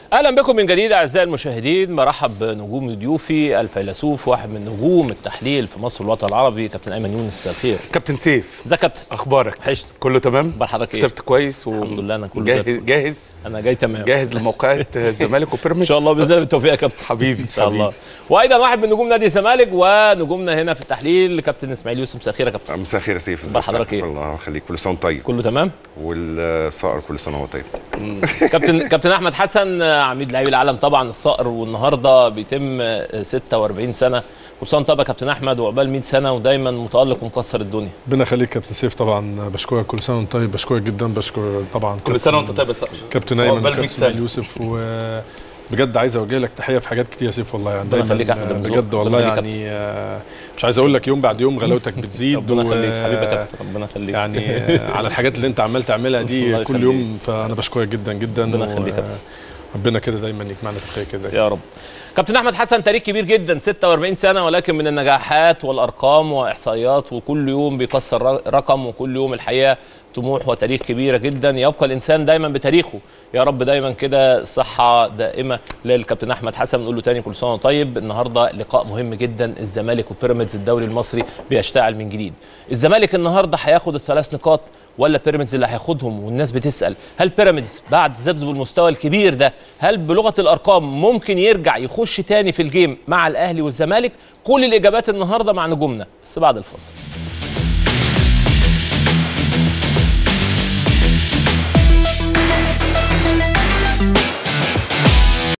اهلا بكم من جديد اعزائي المشاهدين برحب بنجوم ضيوفي الفيلسوف واحد من نجوم التحليل في مصر والوطن العربي كابتن ايمن يونس مساء الخير كابتن سيف ازيك يا كابتن اخبارك وحشت كله تمام اخبار حضرتك ايه فطرت كويس و... الحمد لله انا كله جاهز زي الفل. جاهز انا جاي تمام جاهز لموقعة الزمالك ان وبيراميدز شاء الله باذن الله بالتوفيق يا كابتن حبيبي ان شاء الله حبيبي. وايضا واحد من نجوم نادي الزمالك ونجومنا هنا في التحليل كابتن اسماعيل يوسف مساء الخير يا كابتن مساء الخير يا سيف أخبار ازيك؟ حضرتك إيه؟ الله يخليك كل سنه وأنت طيب كله تمام والصقر كل سنه وهو طيب كابتن كابتن احمد حسن عميد لاعبي العالم طبعا الصقر والنهارده بيتم 46 سنه كل سنه وأنت طيب يا كابتن احمد وعقبال 100 سنه ودايما متالق ومكسر الدنيا ربنا يخليك كابتن سيف طبعا بشكرك كل سنه وانت طيب بشكرك جدا بشكر طبعا كل سنه وانت طيب يا صقر كابتن ايمن عقبال 100 وكابتن سنة. إسماعيل يوسف و بجد عايز اوجه لك تحيه في حاجات كتير يا سيف والله يعني ربنا دايما يخليك يا أحمد مرزوق. بجد والله ربنا يخليك يعني آه، مش عايز اقول لك يوم بعد يوم غلاوتك بتزيد ربنا و- يخليك حبيبي يا كابتن ربنا يخليك يعني آه، على الحاجات اللي انت عمال تعملها الله دي كل يخليك. يوم فانا بشكرك جدا جدا ربنا و- يخليك يا كابتن. ربنا كده دايما يجمعنا في الخير كده يا رب كابتن احمد حسن تاريخ كبير جدا 46 سنه ولكن من النجاحات والارقام واحصائيات وكل يوم بيكسر ر- رقم وكل يوم الحقيقه طموح وتاريخ كبيره جدا يبقى الانسان دايما بتاريخه يا رب دايما كده صحه دائمه للكابتن احمد حسن نقول له تاني كل سنه وأنت طيب النهارده لقاء مهم جدا الزمالك وبيراميدز الدوري المصري بيشتعل من جديد الزمالك النهارده هياخد الثلاث نقاط ولا بيراميدز اللي هياخدهم والناس بتسال هل بيراميدز بعد ذبذب المستوى الكبير ده هل بلغه الارقام ممكن يرجع يخش تاني في الجيم مع الاهلي والزمالك كل الاجابات النهارده مع نجومنا بس بعد الفاصل